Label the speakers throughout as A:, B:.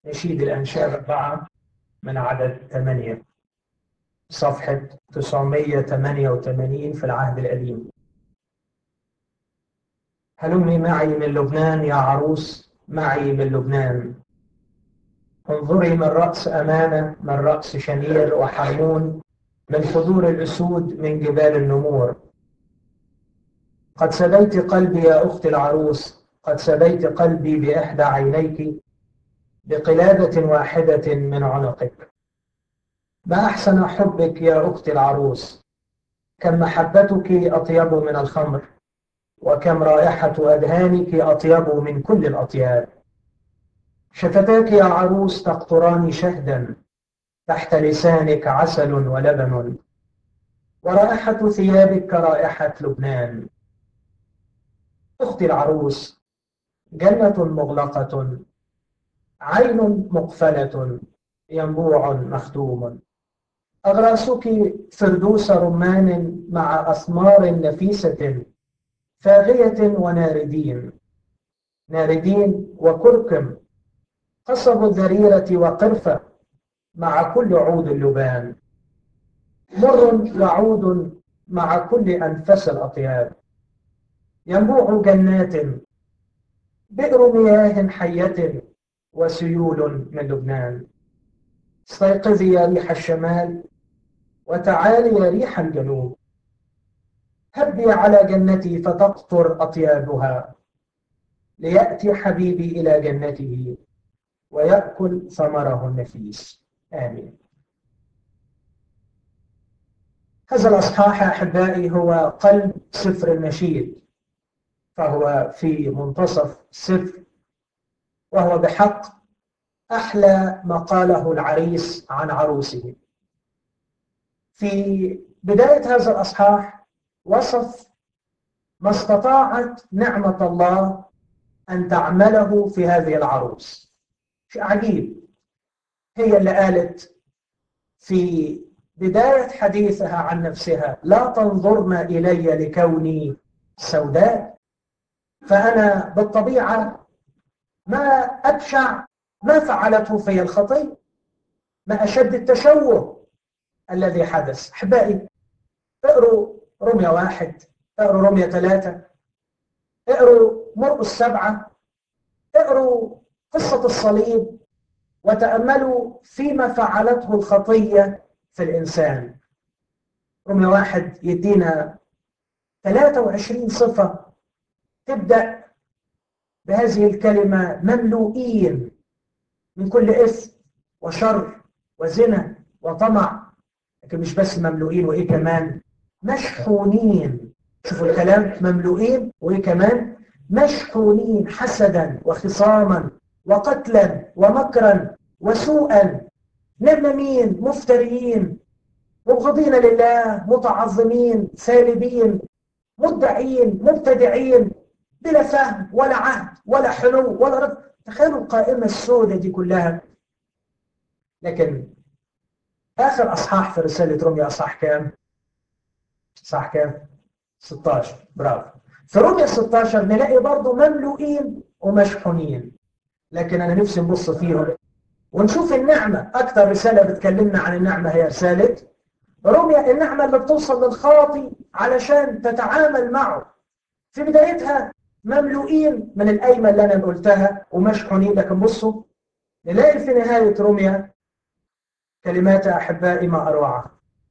A: نشيد الأنشاد أربعة من عدد ثمانية صفحة 988 في العهد القديم هلمي معي من لبنان يا عروس معي من لبنان انظري من رأس أمانة من رأس شنير وحرمون من حضور الأسود من جبال النمور قد سبيت قلبي يا أختي العروس قد سبيت قلبي بإحدى عينيك بقلادة واحدة من عنقك ما أحسن حبك يا أختي العروس كم محبتك أطيب من الخمر وكم رائحة أذهانك أطيب من كل الأطياب شفتاك يا عروس تقطران شهدا تحت لسانك عسل ولبن ورائحة ثيابك كرائحة لبنان أختي العروس جنة مغلقة عين مقفلة ينبوع مختوم أغراسك فردوس رمان مع أثمار نفيسة فاغية وناردين ناردين وكركم قصب الذريرة وقرفة مع كل عود اللبان مر وعود مع كل أنفس الأطياب ينبوع جنات بئر مياه حية وسيول من لبنان استيقظي يا ريح الشمال وتعالي يا ريح الجنوب هبي على جنتي فتقطر أطيابها ليأتي حبيبي إلى جنته ويأكل ثمره النفيس آمين هذا الأصحاح أحبائي هو قلب سفر النشيد فهو في منتصف السفر وهو بحق أحلى ما قاله العريس عن عروسه في بداية هذا الأصحاح وصف ما استطاعت نعمة الله أن تعمله في هذه العروس شيء عجيب هي اللي قالت في بداية حديثها عن نفسها لا تنظرن إلي لكوني سوداء فأنا بالطبيعة ما أبشع ما فعلته في الخطية ما أشد التشوه الذي حدث أحبائي اقروا رمية واحد اقروا رمية ثلاثة اقروا مرقس سبعة اقروا قصة الصليب وتأملوا فيما فعلته الخطية في الإنسان رمية واحد يدينا 23 صفة تبدأ بهذه الكلمة مملوئين من كل إثم وشر وزنا وطمع لكن مش بس مملوئين وإيه كمان مشحونين شوفوا الكلام مملوئين وإيه كمان مشحونين حسدا وخصاما وقتلا ومكرا وسوءا نممين مفتريين مبغضين لله متعظمين سالبين مدعين مبتدعين بلا فهم ولا عهد ولا حلو ولا رد تخيلوا القائمة السوداء دي كلها لكن آخر أصحاح في رسالة روميا أصحاح كام؟ صح كام؟ 16 برافو في روميا 16 نلاقي برضه مملوئين ومشحونين لكن أنا نفسي نبص فيهم ونشوف النعمة أكثر رسالة بتكلمنا عن النعمة هي رسالة روميا النعمة اللي بتوصل للخاطي علشان تتعامل معه في بدايتها مملوئين من القايمة اللي أنا قلتها ومشحونين لكن بصوا نلاقي في نهاية روميا كلمات أحبائي ما أروعها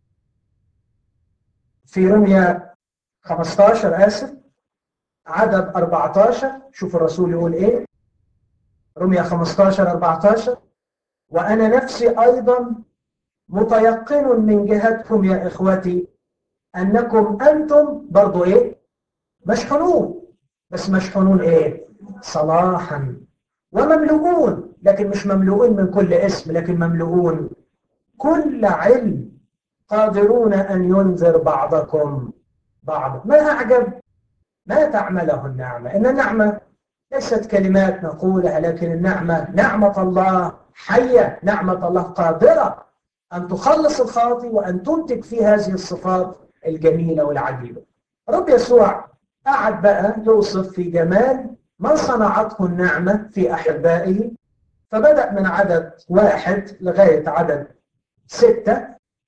A: في روميا 15 آسف عدد 14 شوف الرسول يقول إيه روميا 15 14 وأنا نفسي أيضا متيقن من جهتكم يا إخوتي أنكم أنتم برضو إيه مشحونون بس مشحونون إيه صلاحا ومملؤون لكن مش مملؤون من كل اسم لكن مملؤون كل علم قادرون أن ينذر بعضكم بعض ما أعجب ما تعمله النعمة إن النعمة ليست كلمات نقولها لكن النعمة نعمة الله حية نعمة الله قادرة أن تخلص الخاطي وأن تنتج في هذه الصفات الجميلة والعجيبة رب يسوع قعد بقى يوصف في جمال ما صنعته النعمة في أحبائه فبدأ من عدد واحد لغاية عدد ستة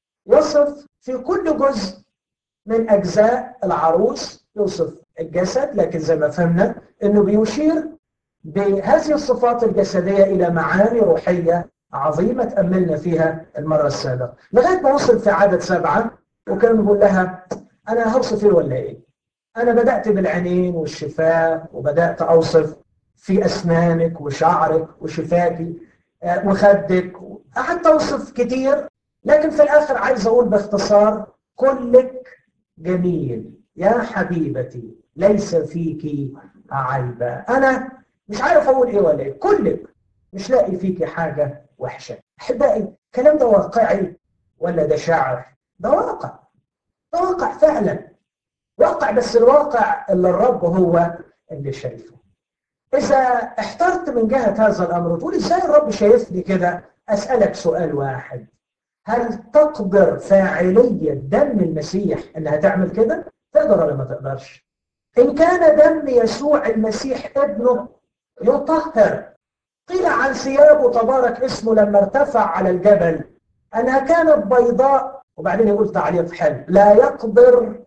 A: يصف في كل جزء من أجزاء العروس يوصف الجسد لكن زي ما فهمنا أنه بيشير بهذه الصفات الجسدية إلى معاني روحية عظيمة تأملنا فيها المرة السابقة لغاية ما وصل في عدد سبعة وكان بيقول لها أنا هوصف إيه ولا إيه أنا بدأت بالعينين والشفاه وبدأت أوصف في أسنانك وشعرك وشفاكي وخدك قعدت أوصف كتير لكن في الآخر عايز أقول باختصار كلك جميل يا حبيبتي ليس فيك عيبة أنا مش عارف أقول إيه ولا إيه كلك مش لاقي فيك حاجة وحشة أحبائي الكلام ده واقعي ولا ده شعر ده واقع ده واقع فعلا واقع بس الواقع اللي الرب هو اللي شايفه إذا احترت من جهة هذا الأمر وتقول إزاي الرب شايفني كده أسألك سؤال واحد هل تقدر فاعلية دم المسيح إنها تعمل كده؟ تقدر ولا ما تقدرش؟ إن كان دم يسوع المسيح ابنه يطهر قيل عن ثيابه تبارك اسمه لما ارتفع على الجبل أنها كانت بيضاء وبعدين يقول تعليق حلو لا يقدر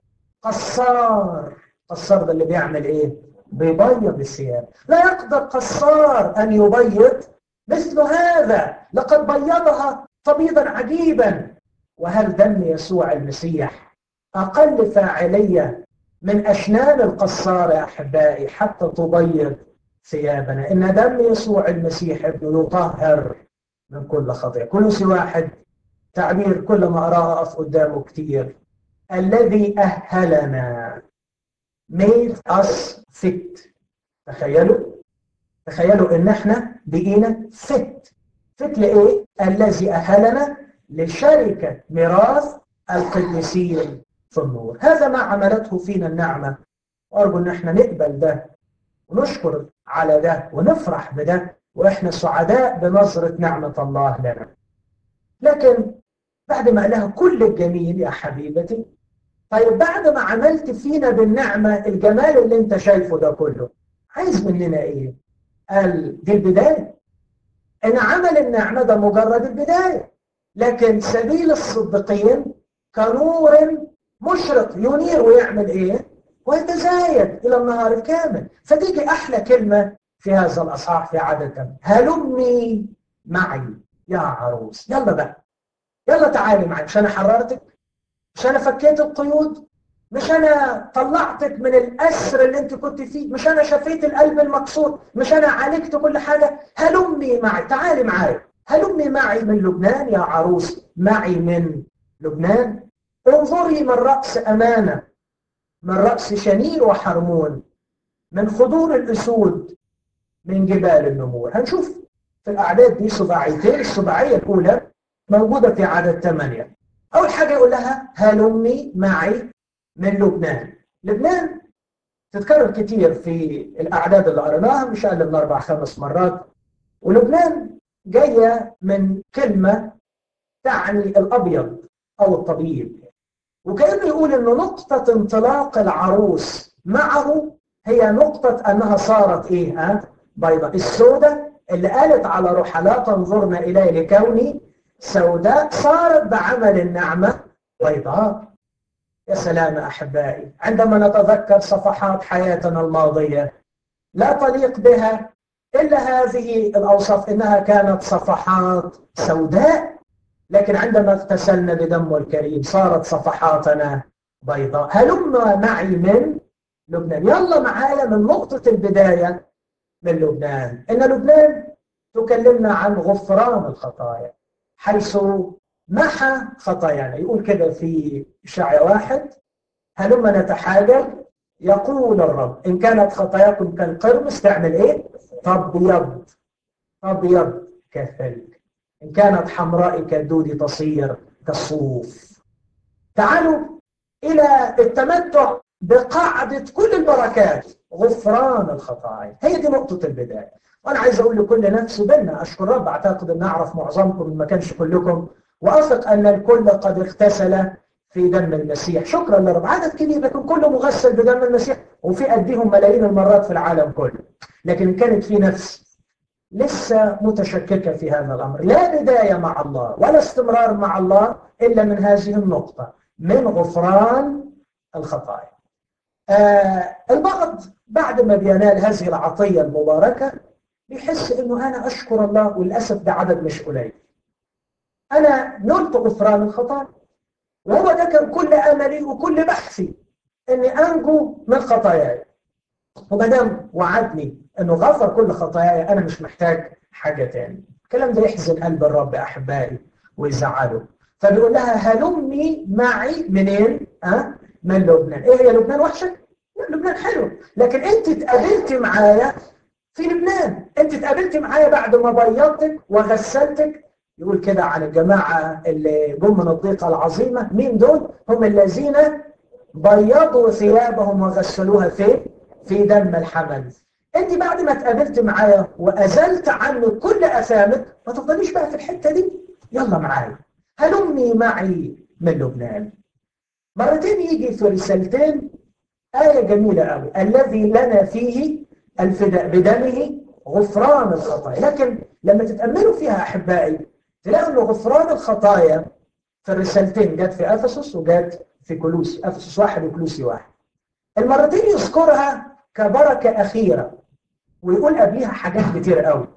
A: قصار قصار ده اللي بيعمل ايه بيبيض الثياب لا يقدر قصار ان يبيض مثل هذا لقد بيضها تبيضا عجيبا وهل دم يسوع المسيح اقل فاعليه من اشنان القصار يا احبائي حتى تبيض ثيابنا ان دم يسوع المسيح ابنه يطهر من كل خطيئه كل واحد تعبير كل ما اراه اقف قدامه كتير الذي أهلنا made us fit تخيلوا تخيلوا ان احنا بقينا fit fit لايه الذي أهلنا لشركة ميراث القديسين في النور هذا ما عملته فينا النعمة وأرجو ان احنا نقبل ده ونشكر على ده ونفرح بده واحنا سعداء بنظرة نعمة الله لنا لكن بعد ما قالها كل الجميل يا حبيبتي طيب بعد ما عملت فينا بالنعمة الجمال اللي انت شايفه ده كله عايز مننا ايه قال دي البداية ان عمل النعمة ده مجرد البداية لكن سبيل الصديقين كنور مشرق ينير ويعمل ايه ويتزايد الى النهار الكامل فتيجي احلى كلمة في هذا الاصحاح في عدد هلمي معي يا عروس يلا بقى يلا تعالي معي مش انا حررتك مش انا فكيت القيود مش انا طلعتك من الاسر اللي انت كنت فيه مش انا شفيت القلب المكسور مش انا عالجت كل حاجه هلمي معي تعالي معي هلمي معي من لبنان يا عروس معي من لبنان انظري من راس امانه من راس شنير وحرمون من خضور الاسود من جبال النمور هنشوف في الاعداد دي سباعيتين السباعيه الاولى موجوده في عدد ثمانيه أول حاجة يقول لها هلمي معي من لبنان لبنان تتكرر كتير في الأعداد اللي قريناها مش أقل من أربع خمس مرات ولبنان جاية من كلمة تعني الأبيض أو الطبيب وكأنه يقول إنه نقطة انطلاق العروس معه هي نقطة أنها صارت إيه ها بيضاء السوداء اللي قالت على روحها لا تنظرن إلي لكوني سوداء صارت بعمل النعمة بيضاء يا سلام أحبائي عندما نتذكر صفحات حياتنا الماضية لا تليق بها إلا هذه الأوصاف إنها كانت صفحات سوداء لكن عندما اغتسلنا بدمه الكريم صارت صفحاتنا بيضاء هلم معي من لبنان يلا معايا من نقطة البداية من لبنان إن لبنان تكلمنا عن غفران الخطايا حيث محى خطايانا يقول كده في إشاعة واحد هلما نتحاجر يقول الرب إن كانت خطاياكم كالقرمز تعمل إيه؟ تبيض تبيض كالثلج إن كانت حمراء كالدود تصير كالصوف تعالوا إلى التمتع بقاعدة كل البركات غفران الخطايا هي دي نقطة البداية وأنا عايز أقول لكل نفس بينا أشكر رب أعتقد أن أعرف معظمكم ما كانش كلكم وأثق أن الكل قد اغتسل في دم المسيح شكرا لرب عدد كبير لكن كله مغسل بدم المسيح وفي أديهم ملايين المرات في العالم كله لكن كانت في نفس لسه متشككة في هذا الأمر لا بداية مع الله ولا استمرار مع الله إلا من هذه النقطة من غفران الخطايا آه البعض بعد ما بينال هذه العطية المباركة بيحس انه انا اشكر الله وللاسف ده عدد مش قليل انا نلت غفران الخطايا وهو ده كان كل املي وكل بحثي اني انجو من خطاياي وما دام وعدني انه غفر كل خطاياي انا مش محتاج حاجه تاني الكلام ده يحزن قلب الرب احبائي ويزعله فبيقول لها هلمي معي منين؟ أه؟ من لبنان ايه هي لبنان وحشه؟ لا لبنان حلو لكن انت اتقابلتي معايا في لبنان انت اتقابلت معايا بعد ما بيضتك وغسلتك يقول كده عن الجماعة اللي جم من الضيقة العظيمة مين دول هم الذين بيضوا ثيابهم وغسلوها في في دم الحمل انت بعد ما اتقابلت معايا وازلت عنه كل اثامك ما تفضليش بقى في الحتة دي يلا معايا هلمي معي من لبنان مرتين يجي في رسالتين آية جميلة قوي الذي لنا فيه الفداء بدمه غفران الخطايا لكن لما تتأملوا فيها أحبائي تلاقوا أن غفران الخطايا في الرسالتين جت في أفسس وجت في كلوسي أفسس واحد وكلوسي واحد المرتين يذكرها كبركة أخيرة ويقول قبليها حاجات كتير قوي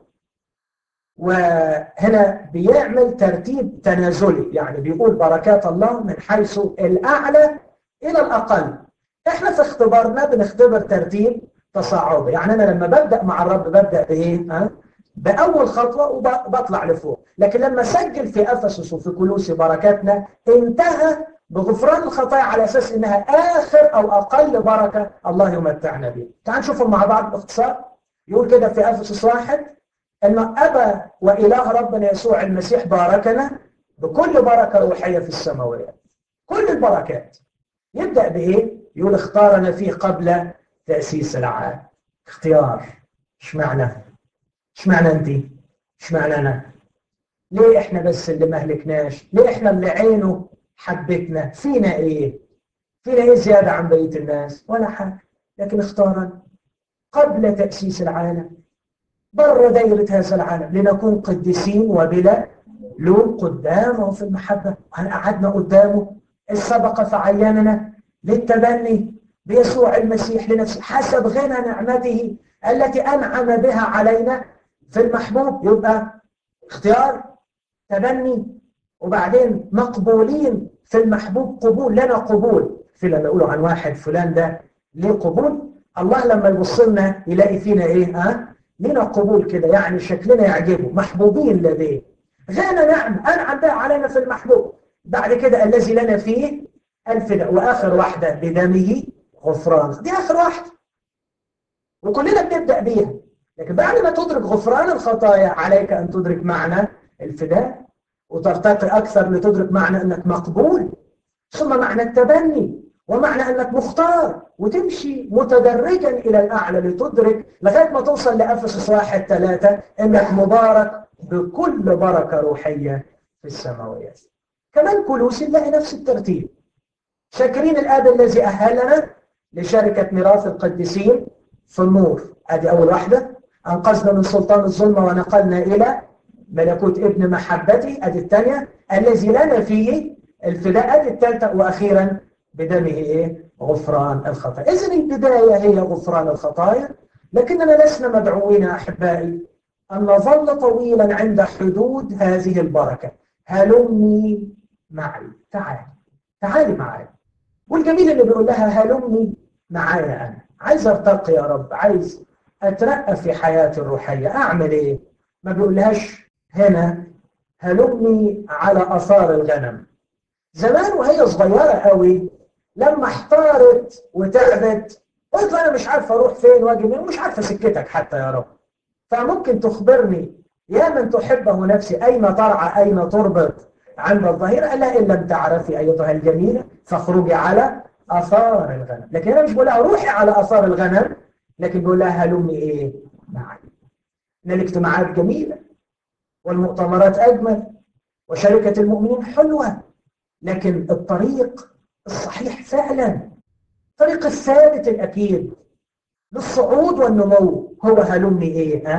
A: وهنا بيعمل ترتيب تنازلي يعني بيقول بركات الله من حيث الأعلى إلى الأقل احنا في اختبارنا بنختبر ترتيب تصاعدي يعني انا لما ببدا مع الرب ببدا بايه ها باول خطوه وبطلع لفوق لكن لما سجل في افسس وفي كلوسي بركاتنا انتهى بغفران الخطايا على اساس انها اخر او اقل بركه الله يمتعنا بها تعال نشوفهم مع بعض باختصار يقول كده في افسس واحد ان ابا واله ربنا يسوع المسيح باركنا بكل بركه روحيه في السماوات كل البركات يبدا بايه يقول اختارنا فيه قبل تأسيس العالم اختيار اشمعنى اشمعنى انت اشمعنى انا ليه احنا بس اللي ما هلكناش ليه احنا اللي عينه حبتنا فينا ايه فينا ايه زيادة عن بقية الناس ولا حاجة لكن اختارنا قبل تأسيس العالم بره دايرة هذا العالم لنكون قديسين وبلا لوم قدامه في المحبة وهل قعدنا قدامه السبق فعيننا للتبني بيسوع المسيح لنفسه حسب غنى نعمته التي أنعم بها علينا في المحبوب يبقى اختيار تبني وبعدين مقبولين في المحبوب قبول لنا قبول في لما يقولوا عن واحد فلان ده ليه قبول الله لما يبص لنا يلاقي فينا ايه ها لنا قبول كده يعني شكلنا يعجبه محبوبين لديه غنى نعم انعم بها علينا في المحبوب بعد كده الذي لنا فيه الفداء واخر واحده بدمه غفران دي آخر واحدة وكلنا بنبدأ بيها لكن بعد ما تدرك غفران الخطايا عليك أن تدرك معنى الفداء وترتقي أكثر لتدرك معنى أنك مقبول ثم معنى التبني ومعنى أنك مختار وتمشي متدرجا إلى الأعلى لتدرك لغاية ما توصل لأفسس واحد ثلاثة أنك مبارك بكل بركة روحية في السماويات كمان كلوسي نلاقي نفس الترتيب شاكرين الآب الذي أهلنا لشركة ميراث القديسين في النور ادي اول واحدة انقذنا من سلطان الظلمة ونقلنا الى ملكوت ابن محبتي ادي الثانية الذي لنا فيه الفداء ادي الثالثة واخيرا بدمه ايه غفران الخطايا اذا البداية هي غفران الخطايا لكننا لسنا مدعوين احبائي ان نظل طويلا عند حدود هذه البركة هلمي معي تعالي تعالي معي والجميل اللي بيقول لها هلمي معايا أنا عايز ارتقي يا رب عايز أترقى في حياتي الروحية أعمل إيه؟ ما بيقولهاش هنا هلمي على أثار الغنم زمان وهي صغيرة قوي لما احتارت وتعبت قلت أنا مش عارفة أروح فين وأجي منين مش عارفة سكتك حتى يا رب فممكن تخبرني يا من تحبه نفسي أين ترعى أين تربط عند الظهيرة ألا إن لم تعرفي أيتها الجميلة فاخرجي على اثار الغنم لكن انا مش بقول لها روحي على اثار الغنم لكن بقول لها هلمي ايه معي ان الاجتماعات جميله والمؤتمرات اجمل وشركه المؤمنين حلوه لكن الطريق الصحيح فعلا الطريق الثابت الاكيد للصعود والنمو هو هلمي ايه ها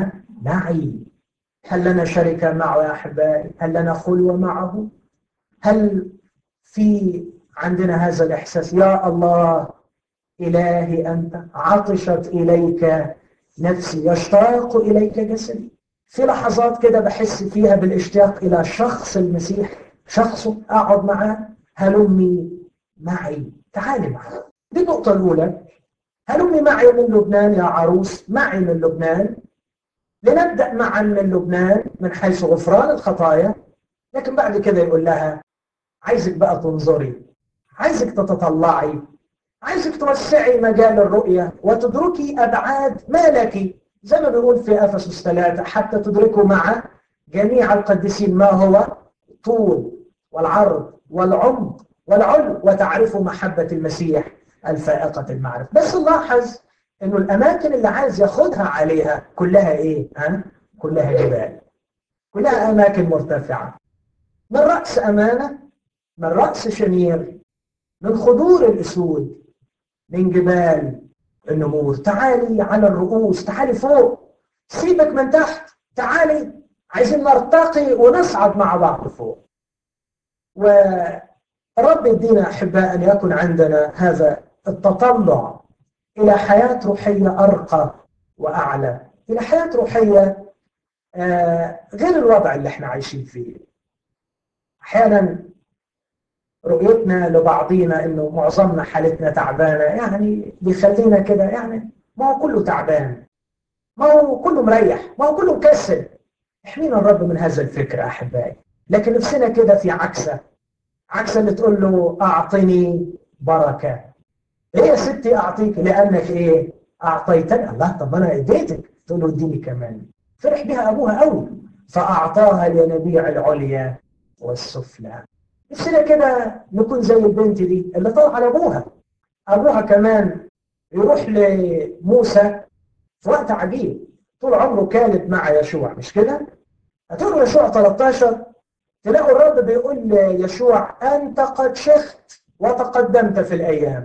A: معي هل لنا شركة معه يا أحبائي هل لنا خلوة معه هل في عندنا هذا الإحساس يا الله إلهي أنت عطشت إليك نفسي يشتاق إليك جسدي في لحظات كده بحس فيها بالاشتياق إلى شخص المسيح شخصه أقعد معاه هلمي معي تعالي معي دي النقطة الأولى هلمي معي من لبنان يا عروس معي من لبنان لنبدأ معا من لبنان من حيث غفران الخطايا لكن بعد كده يقول لها عايزك بقى تنظري عايزك تتطلعي عايزك توسعي مجال الرؤية وتدركي أبعاد ما لك زي ما بيقول في أفسس ثلاثة حتى تدركوا مع جميع القديسين ما هو طول والعرض والعمق والعلو وتعرفوا محبة المسيح الفائقة المعرفة بس نلاحظ انه الاماكن اللي عايز ياخدها عليها كلها ايه ها كلها جبال كلها اماكن مرتفعة من رأس امانة من رأس شنير من خضور الاسود من جبال النمور تعالي على الرؤوس تعالي فوق سيبك من تحت تعالي عايزين نرتقي ونصعد مع بعض فوق ورب يدينا احباء ان يكون عندنا هذا التطلع الى حياه روحيه ارقى واعلى الى حياه روحيه غير الوضع اللي احنا عايشين فيه احيانا رؤيتنا لبعضينا انه معظمنا حالتنا تعبانه يعني بيخلينا كده يعني ما هو كله تعبان ما هو كله مريح ما هو كله مكسل احمينا الرب من هذا الفكر احبائي لكن نفسنا كده في عكسه عكس اللي تقول له اعطني بركه ايه يا ستي اعطيك لانك ايه اعطيتني الله طب انا اديتك تقول له اديني كمان فرح بها ابوها قوي فاعطاها لينابيع العليا والسفلى نفسنا كده نكون زي البنت دي اللي طلع على ابوها ابوها كمان يروح لموسى في وقت عجيب طول عمره كانت مع يشوع مش كده هتقروا يشوع 13 تلاقوا الرب بيقول ليشوع انت قد شخت وتقدمت في الايام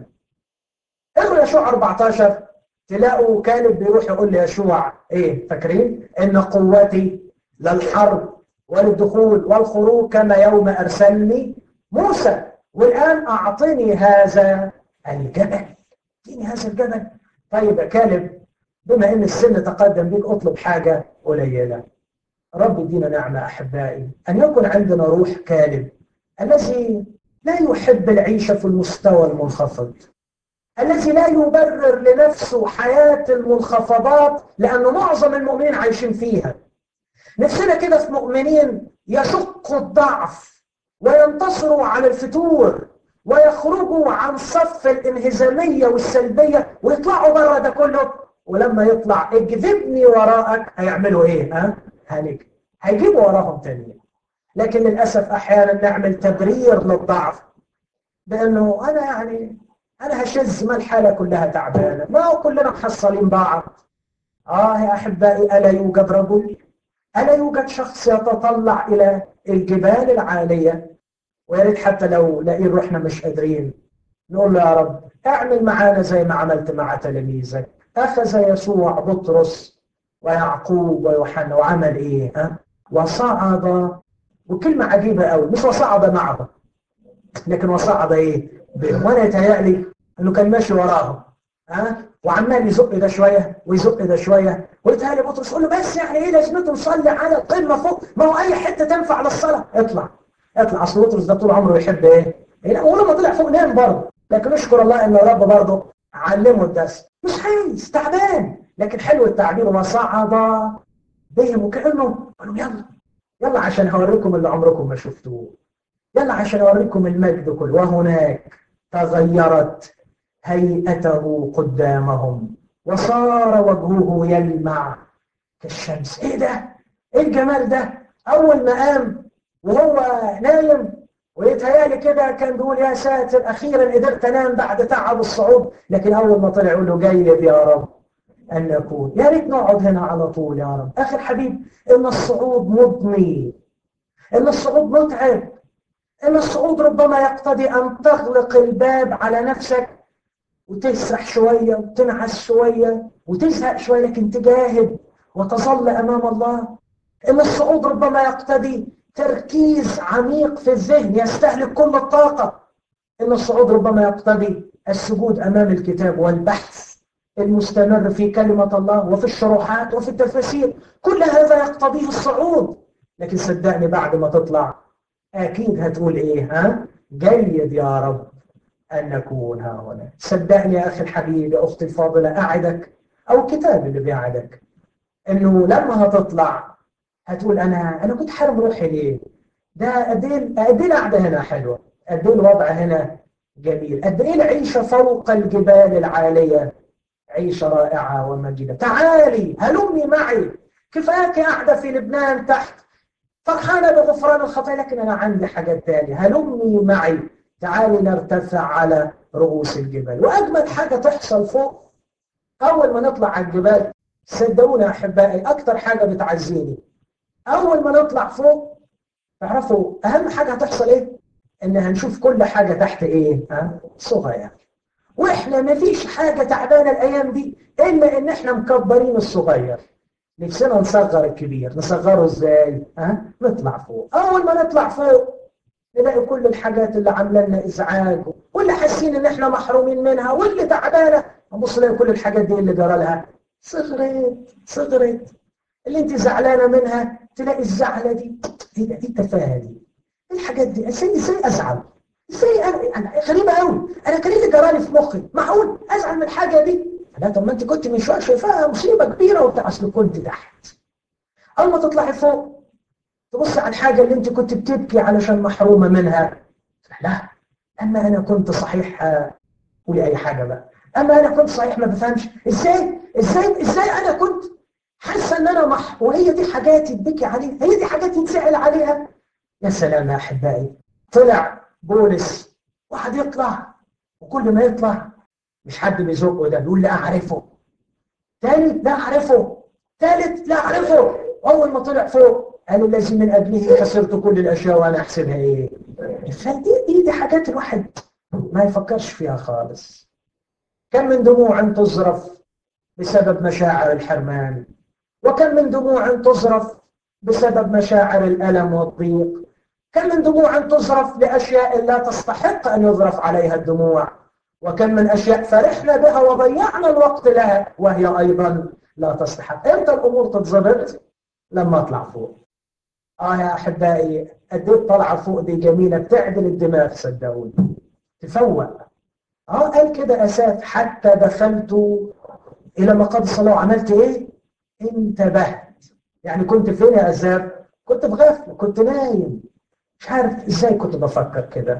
A: اقروا يشوع 14 تلاقوا كالب بيروح يقول ليشوع ايه فاكرين ان قوتي للحرب والدخول والخروج كما يوم أرسلني موسى والآن أعطني هذا الجبل اديني هذا الجبل طيب يا كالب بما ان السن تقدم بيك اطلب حاجة قليلة رب يدينا نعمة أحبائي أن يكون عندنا روح كالب الذي لا يحب العيشة في المستوى المنخفض الذي لا يبرر لنفسه حياة المنخفضات لأنه معظم المؤمنين عايشين فيها نفسنا كده في مؤمنين يشقوا الضعف وينتصروا على الفتور ويخرجوا عن صف الانهزامية والسلبية ويطلعوا بره ده كله ولما يطلع اجذبني وراءك هيعملوا ايه ها هنك هيجيبوا وراهم تانيين لكن للأسف أحيانا نعمل تبرير للضعف بأنه أنا يعني أنا هشز ما الحالة كلها تعبانة ما هو كلنا محصلين بعض آه يا أحبائي ألا يوجد رجل ألا يوجد شخص يتطلع إلى الجبال العالية ويا ريت حتى لو لاقيين روحنا مش قادرين نقول له يا رب اعمل معانا زي ما عملت مع تلاميذك أخذ يسوع بطرس ويعقوب ويوحنا وعمل إيه؟ ها؟ وصعد وكلمة عجيبة قوي مش وصعد معهم لكن وصعد إيه؟ بهم وأنا يتهيألي إنه كان ماشي وراهم ها؟ وعمال يزق ده شويه ويزق ده شويه ويتهيألي بطرس يقول له بس يعني ايه لازمته نصلي على القمه فوق ما هو اي حته تنفع للصلاه اطلع اطلع اصل بطرس ده طول عمره يحب ايه؟ لا ولما طلع فوق نام برضه لكن نشكر الله ان الرب برضه علمه الدرس مش عايز تعبان لكن حلو التعبير وصعد بهم وكانه قالوا يلا يلا عشان هوريكم اللي عمركم ما شفتوه يلا عشان اوريكم المجد كله وهناك تغيرت هيئته قدامهم وصار وجهه يلمع كالشمس ايه ده ايه الجمال ده اول ما قام وهو نايم ويتهيالي كده كان بيقول يا ساتر اخيرا قدرت انام بعد تعب الصعود لكن اول ما طلع يقول له جيد يا رب ان نكون يا ريت نقعد هنا على طول يا رب اخي الحبيب ان الصعود مضني ان الصعود متعب ان الصعود ربما يقتضي ان تغلق الباب على نفسك وتسرح شوية وتنعس شوية وتزهق شوية لكن تجاهد وتظل أمام الله إن الصعود ربما يقتضي تركيز عميق في الذهن يستهلك كل الطاقة إن الصعود ربما يقتضي السجود أمام الكتاب والبحث المستمر في كلمة الله وفي الشروحات وفي التفاسير كل هذا يقتضيه الصعود لكن صدقني بعد ما تطلع أكيد هتقول إيه ها جيد يا رب أن نكون ها هنا صدقني يا أخي الحبيب يا أختي الفاضلة أعدك أو كتاب اللي بيعدك إنه لما هتطلع هتقول أنا أنا كنت حارب روحي ليه؟ ده قد إيه قد إيه القعدة هنا حلوة قد إيه الوضع هنا جميل قد إيه العيشة فوق الجبال العالية عيشة رائعة ومجيدة تعالي هلمي معي كفاك قاعدة في لبنان تحت فرحانة بغفران الخطايا لكن أنا عندي حاجات تانية هلمي معي تعالي نرتفع على رؤوس الجبال وأجمل حاجة تحصل فوق أول ما نطلع على الجبال صدقوني يا أحبائي أكتر حاجة بتعزيني أول ما نطلع فوق تعرفوا أهم حاجة هتحصل إيه؟ إن هنشوف كل حاجة تحت إيه؟ ها؟ صغير واحنا ما فيش حاجة تعبانة الأيام دي إلا إن احنا مكبرين الصغير نفسنا نصغر الكبير نصغره إزاي؟ ها؟ نطلع فوق أول ما نطلع فوق نلاقي كل الحاجات اللي عامله لنا ازعاج واللي حاسين ان احنا محرومين منها واللي تعبانه نبص نلاقي كل الحاجات دي اللي جرى لها صغرت صغرت اللي انت زعلانه منها تلاقي الزعله دي ايه ده ايه التفاهه دي؟ ايه الحاجات دي؟ ازاي ازاي ازعل؟ ازاي انا غريبه قوي انا كان اللي جرالي في مخي معقول ازعل من الحاجه دي؟ لا طب ما انت كنت من شويه شايفاها مصيبه كبيره وبتاع اصل كنت تحت اول ما تطلعي فوق تبص على الحاجة اللي انت كنت بتبكي علشان محرومة منها لا اما انا كنت صحيح قولي اي حاجة بقى اما انا كنت صحيح ما بفهمش ازاي ازاي ازاي انا كنت حاسة ان انا مح وهي دي حاجات يتبكي عليها هي دي حاجات يتسأل عليها يا سلام يا احبائي طلع بولس واحد يطلع وكل ما يطلع مش حد بيزقه ده يقول لا اعرفه ثالث لا اعرفه ثالث لا اعرفه اول ما طلع فوق قال الذي من أجله خسرت كل الأشياء وأنا أحسبها إيه فدي دي, دي حاجات الواحد ما يفكرش فيها خالص كم من دموع تزرف بسبب مشاعر الحرمان وكم من دموع تزرف بسبب مشاعر الألم والضيق كم من دموع تزرف لأشياء لا تستحق أن يظرف عليها الدموع وكم من أشياء فرحنا بها وضيعنا الوقت لها وهي أيضا لا تستحق إمتى الأمور تتظبط؟ لما أطلع فوق آه يا أحبائي قد ايه طالعة فوق دي جميلة بتعدل الدماغ صدقوني تفوق اه قال كده أساف حتى دخلت إلى مقام الصلاة وعملت إيه؟ انتبهت يعني كنت فين يا أساف؟ كنت بغفل كنت نايم مش عارف إزاي كنت بفكر كده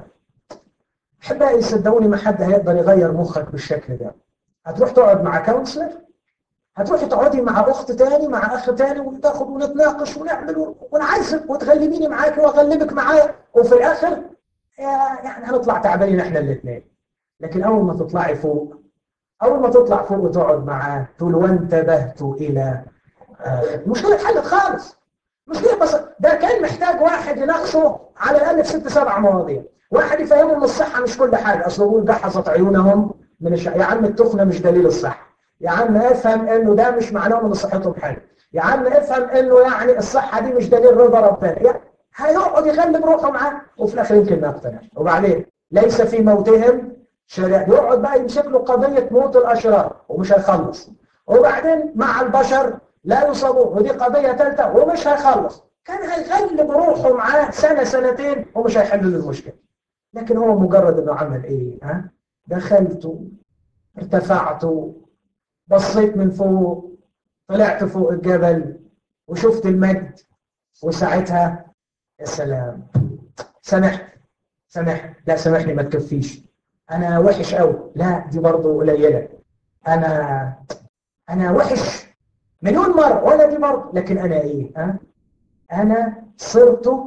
A: أحبائي صدقوني ما حد هيقدر يغير مخك بالشكل ده هتروح تقعد مع كونسلر هتروحي تقعدي مع اخت تاني مع اخ تاني ونتاخد ونتناقش ونعمل ونعذب وتغلبيني معاكي واغلبك معايا وفي الاخر يعني هنطلع تعبانين احنا الاثنين لكن اول ما تطلعي فوق اول ما تطلع فوق وتقعد معاه تقول وانتبهت الى المشكله اتحلت خالص مشكله بس ده كان محتاج واحد يناقشه على الاقل في ست سبع مواضيع واحد يفهمه ان الصحه مش كل حاجه اصل بيقول جحظت عيونهم من الش... يا عم التخنه مش دليل الصحه يا عم افهم انه ده مش معناه ان صحتهم حلوه يا عم افهم انه يعني الصحه دي مش دليل رضا ربنا يعني هيقعد يغلب روحه معاه وفي الاخر يمكن ما يقتنع وبعدين ليس في موتهم شريعه يقعد بقى يمسك له قضيه موت الاشرار ومش هيخلص وبعدين مع البشر لا يصابون ودي قضيه ثالثه ومش هيخلص كان هيغلب روحه معاه سنه سنتين ومش هيحل له المشكله لكن هو مجرد انه عمل ايه ها دخلت ارتفعت بصيت من فوق طلعت فوق الجبل وشفت المجد وساعتها يا سلام سامحت سامحت لا سامحني ما تكفيش انا وحش قوي لا دي برضه قليله انا انا وحش مليون مره ولا دي برضه لكن انا ايه ها انا صرت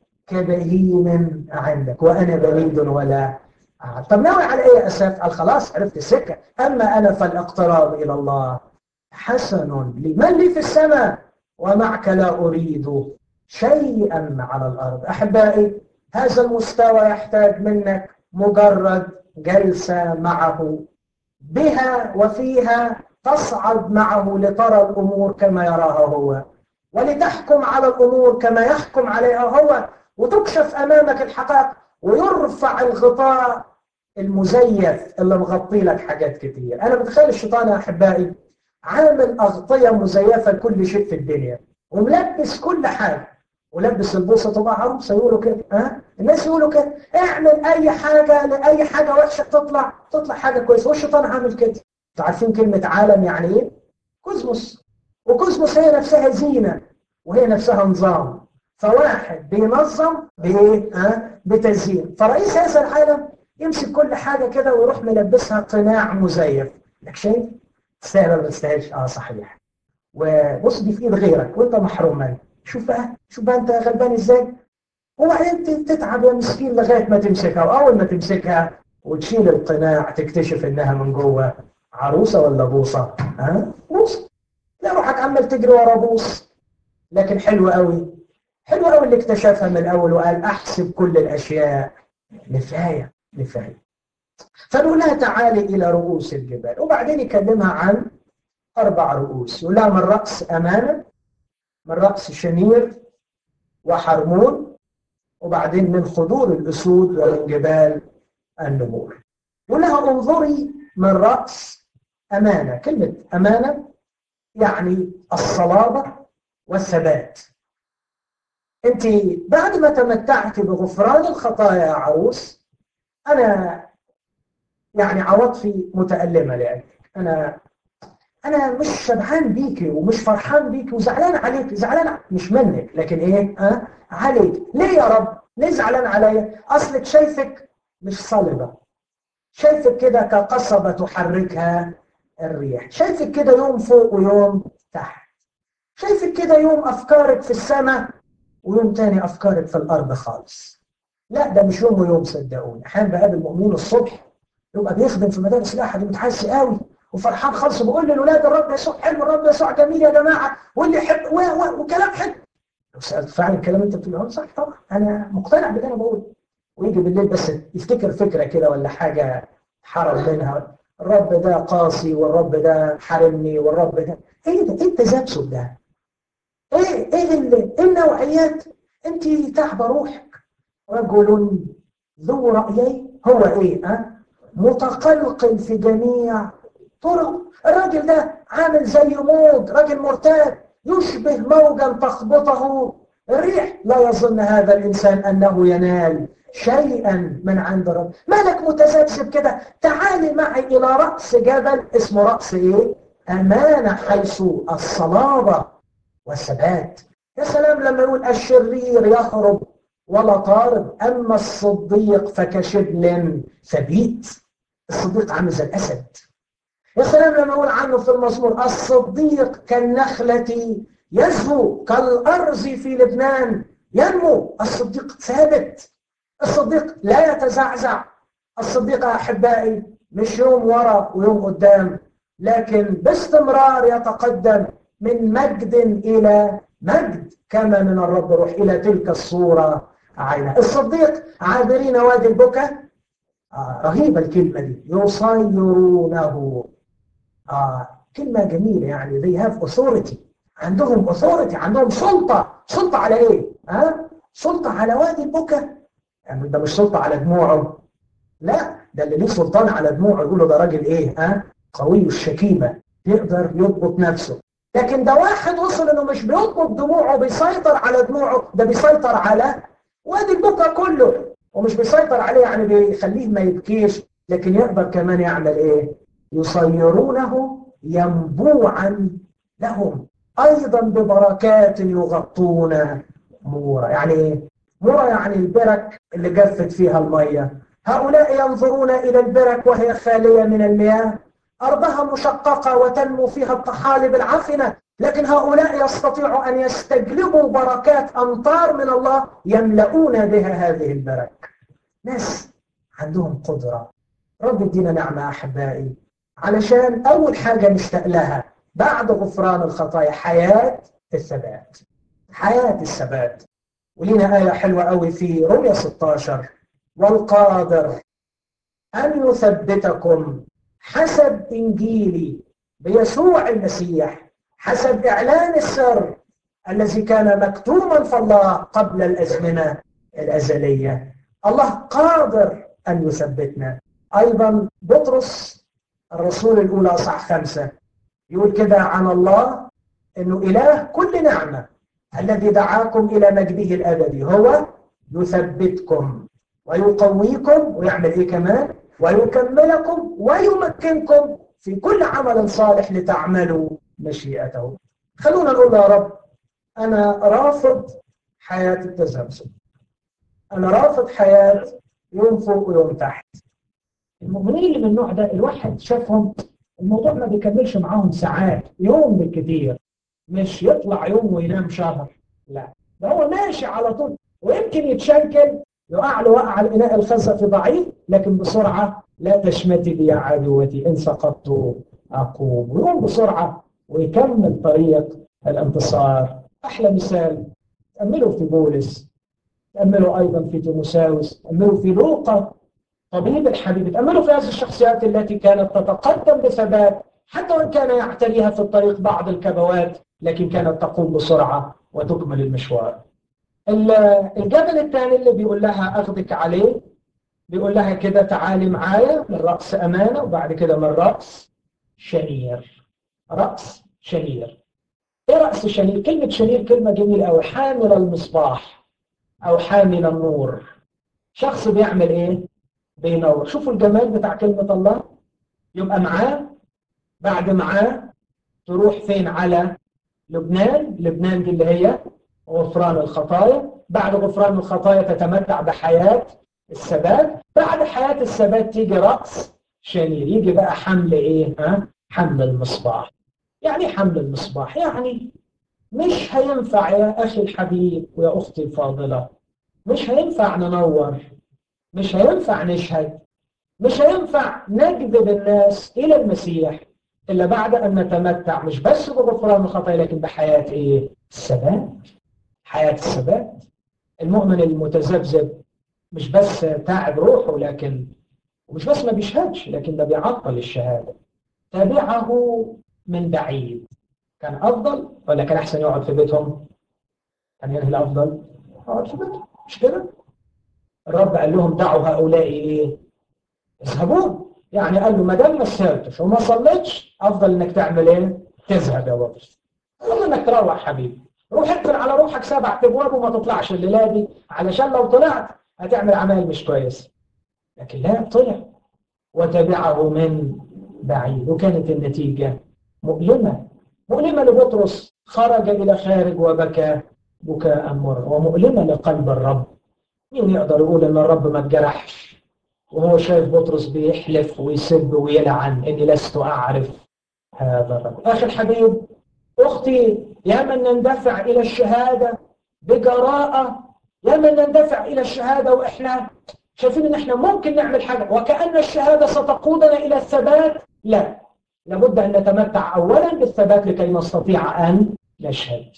A: كبهيم عندك وانا بليد ولا طب ناوي على ايه يا اسف؟ قال خلاص عرفت السكه اما انا فالاقتراب الى الله حسن لي من لي في السماء ومعك لا اريد شيئا على الارض احبائي هذا المستوى يحتاج منك مجرد جلسه معه بها وفيها تصعد معه لترى الأمور كما يراها هو ولتحكم على الأمور كما يحكم عليها هو وتكشف أمامك الحقائق ويرفع الغطاء المزيف اللي مغطي لك حاجات كتير أنا بتخيل الشيطان يا أحبائي عامل أغطية مزيفة لكل شيء في الدنيا وملبس كل حاجة ولبس البوصة تبقى عروسة يقولوا كده ها الناس يقولوا كده اعمل أي حاجة لأي حاجة وحشة تطلع تطلع حاجة كويسة والشيطان عامل كده انتوا عارفين كلمة عالم يعني ايه؟ كوزموس وكوزموس هي نفسها زينة وهي نفسها نظام فواحد بينظم بايه؟ ها؟ بتزيين فرئيس هذا العالم يمسك كل حاجة كده ويروح ملبسها قناع مزيف لك شايف؟ تستاهل ولا ما تستاهلش؟ اه صحيح وبص دي في ايد غيرك وانت محروم منها شوف بقى شوف بقى انت غلبان ازاي وبعدين تتعب يا مسكين لغايه ما تمسكها واول ما تمسكها وتشيل القناع تكتشف انها من جوه عروسه ولا بوصه؟ ها؟ بوصه لا روحك عمال تجري ورا بوص لكن حلو قوي حلو قوي اللي اكتشفها من الاول وقال احسب كل الاشياء نفايه نفايه فنقول لها تعالي الى رؤوس الجبال وبعدين يكلمها عن اربع رؤوس يقول لها من راس امانه من راس شنير وحرمون وبعدين من خضور الاسود ومن جبال النمور يقول لها انظري من راس امانه كلمه امانه يعني الصلابه والثبات انت بعد ما تمتعت بغفران الخطايا يا عروس انا يعني عواطفي متألمة لأجلك أنا أنا مش شبعان بيكي ومش فرحان بيكي وزعلان عليك زعلان مش منك لكن إيه؟ أه؟ عليك ليه يا رب؟ ليه زعلان عليا؟ أصلك شايفك مش صلبة شايفك كده كقصبة تحركها الريح شايفك كده يوم فوق ويوم تحت شايفك كده يوم أفكارك في السماء ويوم تاني أفكارك في الأرض خالص لا ده مش يوم ويوم صدقوني أحيانا بقابل مؤمنين الصبح يبقى بيخدم في مدارس الاحد متحس قوي وفرحان خالص بيقول للاولاد الرب يسوع حلو الرب يسوع جميل يا جماعه واللي يحب و... و... وكلام حلو لو سالت فعلا الكلام انت بتقوله صح طبعا انا مقتنع باللي انا بقوله ويجي بالليل بس يفتكر فكره كده ولا حاجه حرم منها الرب ده قاسي والرب ده حارمني والرب ده ايه ده ايه التذبذب ده؟ ايه ايه اللي ايه النوعيات؟ انت تعبى روحك رجل ذو رايين هو ايه؟ ها؟ أه؟ متقلقل في جميع طرق الراجل ده عامل زي موج راجل مرتاد يشبه موجا تخبطه الريح لا يظن هذا الإنسان أنه ينال شيئا من عند رب مالك متذبذب كده تعالي معي إلى رأس جبل اسمه رأس إيه أمانة حيث الصلابة والثبات يا سلام لما يقول الشرير يهرب ولا طارد أما الصديق فكشبل ثبيت الصديق عامل زي الأسد يا سلام لما يقول عنه في المزمور الصديق كالنخلة يزهو كالأرز في لبنان ينمو الصديق ثابت الصديق لا يتزعزع الصديق يا أحبائي مش يوم ورا ويوم قدام لكن باستمرار يتقدم من مجد إلى مجد كما من الرب روح إلى تلك الصورة عينها الصديق عابرين وادي البكا آه رهيبة الكلمة دي يصيرونه آه كلمة جميلة يعني they have authority عندهم authority عندهم سلطة سلطة على ايه؟ ها؟ آه؟ سلطة على وادي البكا يعني ده مش سلطة على دموعه لا ده اللي ليه سلطان على دموعه يقولوا ده راجل ايه؟ ها؟ آه؟ قوي الشكيمة يقدر يضبط نفسه لكن ده واحد وصل انه مش بيضبط دموعه بيسيطر على دموعه ده بيسيطر على وادي البكا كله ومش بيسيطر عليه يعني بيخليه ما يبكيش لكن يقدر كمان يعمل ايه يصيرونه ينبوعا لهم ايضا ببركات يغطون مورا يعني ايه مورا يعني البرك اللي جفت فيها الميه هؤلاء ينظرون الى البرك وهي خاليه من المياه ارضها مشققه وتنمو فيها الطحالب العفنه لكن هؤلاء يستطيعوا أن يستجلبوا بركات أمطار من الله يملؤون بها هذه البرك ناس عندهم قدرة رب ادينا نعمة أحبائي علشان أول حاجة نشتاق لها بعد غفران الخطايا حياة الثبات حياة الثبات ولينا آية حلوة قوي في رمية 16 والقادر أن يثبتكم حسب إنجيلي بيسوع المسيح حسب إعلان السر الذي كان مكتوما في الله قبل الأزمنة الأزلية الله قادر أن يثبتنا أيضا بطرس الرسول الأولى أصح خمسة يقول كده عن الله أنه إله كل نعمة الذي دعاكم إلى مجده الأبدي هو يثبتكم ويقويكم ويعمل إيه كمان ويكملكم ويمكنكم في كل عمل صالح لتعملوا مشيئته خلونا نقول يا رب أنا رافض حياة التسلسل أنا رافض حياة يوم فوق ويوم تحت المؤمنين اللي من النوع ده الواحد شافهم الموضوع ما بيكملش معاهم ساعات يوم بالكثير مش يطلع يوم وينام شهر لا ده هو ماشي على طول ويمكن يتشنكل يقع له وقع الإناء الخزة في ضعيف لكن بسرعة لا تشمتي بي يا عدوتي إن سقطت أقوم ويقوم بسرعة ويكمل طريق الانتصار أحلى مثال تأملوا في بولس تأملوا أيضا في تيموساوس تأملوا في لوقا طبيب الحبيب تأملوا في هذه الشخصيات التي كانت تتقدم بثبات حتى وإن كان يعتريها في الطريق بعض الكبوات لكن كانت تقوم بسرعة وتكمل المشوار الجبل الثاني اللي بيقول لها أخذك عليه بيقول لها كده تعالي معايا من رأس أمانة وبعد كده من رأس شنير رأس شنير ايه رأس شنير كلمة شنير كلمة جميلة أو حامل المصباح أو حامل النور شخص بيعمل ايه بينور شوفوا الجمال بتاع كلمة الله يبقى معاه بعد معاه تروح فين على لبنان لبنان دي اللي هي غفران الخطايا بعد غفران الخطايا تتمتع بحياة الثبات بعد حياة الثبات تيجي رأس شنير يجي بقى حمل ايه ها حمل المصباح يعني حمل المصباح يعني مش هينفع يا أخي الحبيب ويا أختي الفاضلة مش هينفع ننور مش هينفع نشهد مش هينفع نجذب الناس إلى المسيح إلا بعد أن نتمتع مش بس بغفران الخطايا لكن بحياة إيه؟ الثبات حياة الثبات المؤمن المتذبذب مش بس تعب روحه لكن ومش بس ما بيشهدش لكن ده بيعطل الشهادة تابعه من بعيد كان أفضل ولا كان أحسن يقعد في بيتهم كان ينهي الأفضل يقعد في بيتهم مش كده الرب قال لهم دعوا هؤلاء إيه اذهبون يعني قال له ما دام ما سهرتش وما صليتش أفضل إنك تعمل إيه تذهب يا بطرس أفضل إنك تروح حبيبي روح اقفل على روحك سبع ابواب وما تطلعش الليله دي علشان لو طلعت هتعمل عمل مش كويس لكن لا طلع وتبعه من بعيد وكانت النتيجه مؤلمه مؤلمه لبطرس خرج الى خارج وبكى بكاء مر ومؤلمه لقلب الرب مين يقدر يقول ان الرب ما اتجرحش وهو شايف بطرس بيحلف ويسب ويلعن اني لست اعرف هذا الرب اخي الحبيب اختي يا من نندفع إلى الشهادة بجراءة يا من نندفع إلى الشهادة وإحنا شايفين إن إحنا ممكن نعمل حاجة وكأن الشهادة ستقودنا إلى الثبات لا لابد أن نتمتع أولا بالثبات لكي نستطيع أن نشهد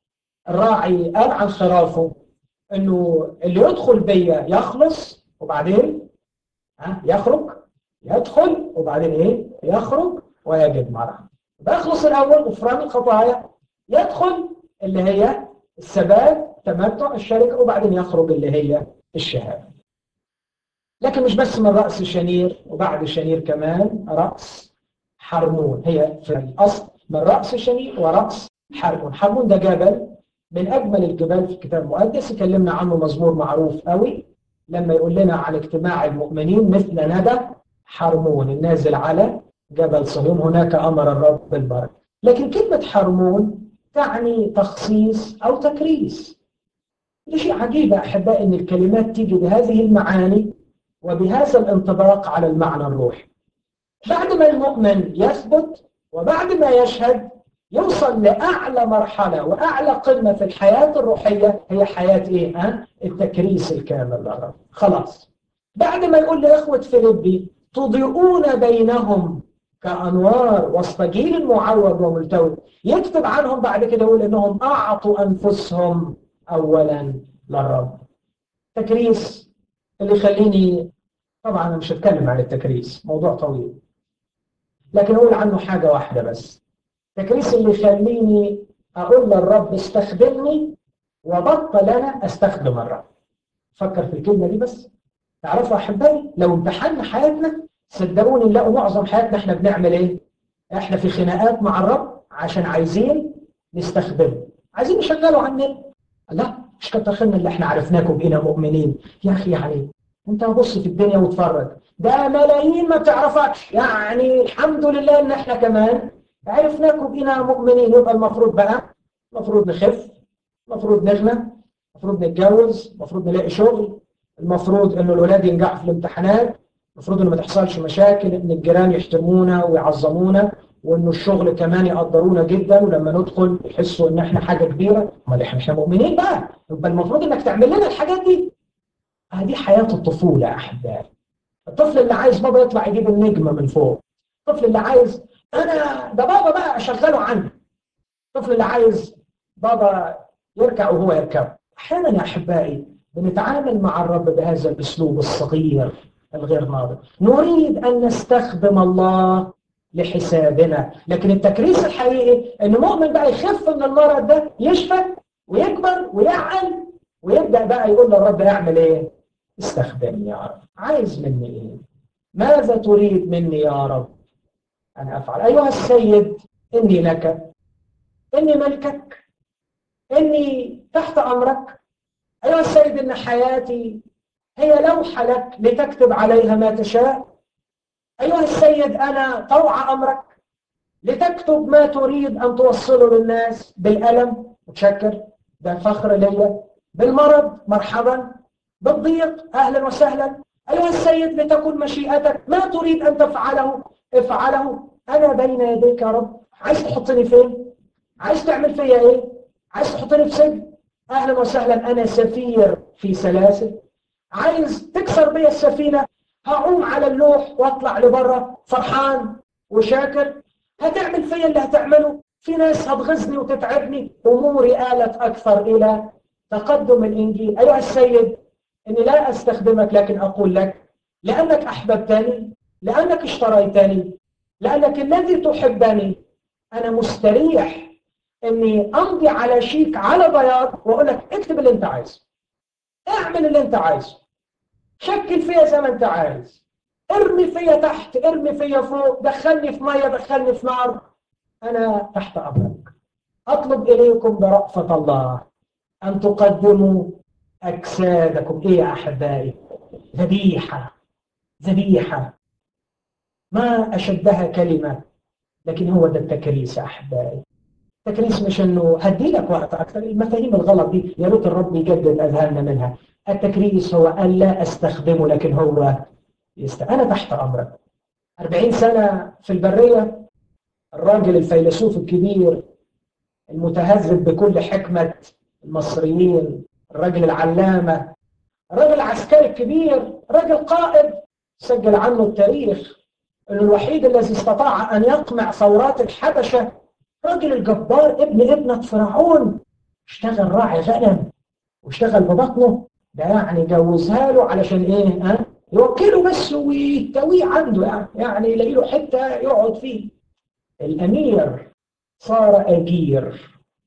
A: الراعي قال عن خرافه انه اللي يدخل بيا يخلص وبعدين ها يخرج يدخل وبعدين ايه يخرج ويجد مرعى بيخلص الاول غفران الخطايا يدخل اللي هي الثبات تمتع الشركة وبعدين يخرج اللي هي الشهادة لكن مش بس من رأس شنير وبعد شنير كمان رأس حرمون هي في الأصل من رأس شنير ورأس حرمون حرمون ده جبل من أجمل الجبال في الكتاب المقدس يكلمنا عنه مزمور معروف قوي لما يقول لنا عن اجتماع المؤمنين مثل ندى حرمون النازل على جبل صهيون هناك أمر الرب بالبركة لكن كلمة حرمون تعني تخصيص أو تكريس ده شيء عجيب أحباء أن الكلمات تيجي بهذه المعاني وبهذا الانطباق على المعنى الروحي بعد ما المؤمن يثبت وبعد ما يشهد يوصل لأعلى مرحلة وأعلى قمة في الحياة الروحية هي حياة إيه؟ ها؟ التكريس الكامل للرب خلاص بعد ما يقول لإخوة فيليبي تضيئون بينهم كأنوار وسط جيل معوض وملتوي يكتب عنهم بعد كده يقول إنهم أعطوا أنفسهم أولا للرب تكريس اللي يخليني طبعا أنا مش هتكلم عن التكريس موضوع طويل لكن اقول عنه حاجه واحده بس التكريس اللي يخليني اقول للرب استخدمني وبطل انا استخدم الرب فكر في الكلمه دي بس تعرفوا احبائي لو امتحنا حياتنا صدقوني نلاقوا معظم حياتنا احنا بنعمل ايه احنا في خناقات مع الرب عشان عايزين نستخدمه عايزين نشغله عننا لا مش كتر خيرنا اللي احنا عرفناكم بقينا مؤمنين يا اخي يعني انت بص في الدنيا واتفرج ده ملايين ما بتعرفكش يعني الحمد لله ان احنا كمان عرفناكم بقينا مؤمنين يبقى المفروض بقى المفروض نخف المفروض نغنى المفروض نتجوز المفروض نلاقي شغل المفروض انه الاولاد ينجحوا في الامتحانات المفروض انه ما تحصلش مشاكل ان الجيران يحترمونا ويعظمونا وانه الشغل كمان يقدرونا جدا ولما ندخل يحسوا ان احنا حاجه كبيره امال احنا مش مؤمنين بقى يبقى المفروض انك تعمل لنا الحاجات دي هذه حياه الطفوله يا احبائي الطفل اللي عايز بابا يطلع يجيب النجمه من فوق الطفل اللي عايز انا ده بابا بقى اشغله عني الطفل اللي عايز بابا يركع وهو يركب احيانا يا احبائي بنتعامل مع الرب بهذا الاسلوب الصغير الغير ناضج نريد ان نستخدم الله لحسابنا لكن التكريس الحقيقي ان مؤمن بقى يخف من المرض ده يشفى ويكبر ويعقل ويبدا بقى يقول للرب اعمل ايه استخدمني يا رب عايز مني ايه ماذا تريد مني يا رب انا افعل ايها السيد اني لك اني ملكك اني تحت امرك ايها السيد ان حياتي هي لوحه لك لتكتب عليها ما تشاء أيها السيد أنا طوع أمرك لتكتب ما تريد أن توصله للناس بالألم متشكر ده فخر ليا بالمرض مرحبا بالضيق أهلا وسهلا أيها السيد لتكن مشيئتك ما تريد أن تفعله افعله أنا بين يديك يا رب عايز تحطني فين عايز تعمل فيا إيه عايز تحطني في سجن أهلا وسهلا أنا سفير في سلاسل عايز تكسر بي السفينة هقوم على اللوح واطلع لبره فرحان وشاكر هتعمل فيا اللي هتعمله في ناس هتغزني وتتعبني اموري آلت اكثر الى تقدم الانجيل ايها السيد اني لا استخدمك لكن اقول لك لانك احببتني لانك اشتريتني لانك الذي تحبني انا مستريح اني امضي على شيك على بياض واقول لك اكتب اللي انت عايزه اعمل اللي انت عايزه شكل فيا زي ما انت عايز ارمي فيا تحت ارمي فيا فوق دخلني في ميه دخلني في نار انا تحت امرك اطلب اليكم برأفة الله ان تقدموا اجسادكم ايه يا احبائي ذبيحه ذبيحه ما اشدها كلمه لكن هو ده التكريس يا احبائي التكريس مش انه هدي لك وقت اكثر المفاهيم الغلط دي يا ريت الرب يجدد اذهاننا منها التكريس هو ألا أستخدمه لكن هو يست... أنا تحت أمرك 40 سنة في البرية الراجل الفيلسوف الكبير المتهذب بكل حكمة المصريين الراجل العلامة الراجل العسكري الكبير راجل قائد سجل عنه التاريخ انه الوحيد الذي استطاع ان يقمع ثورات الحبشه راجل الجبار ابن ابنه فرعون اشتغل راعي غنم واشتغل ببطنه ده يعني جوزها له علشان ايه ها يوكله بس ويتويه عنده يعني يعني يلاقي له حته يقعد فيه الامير صار اجير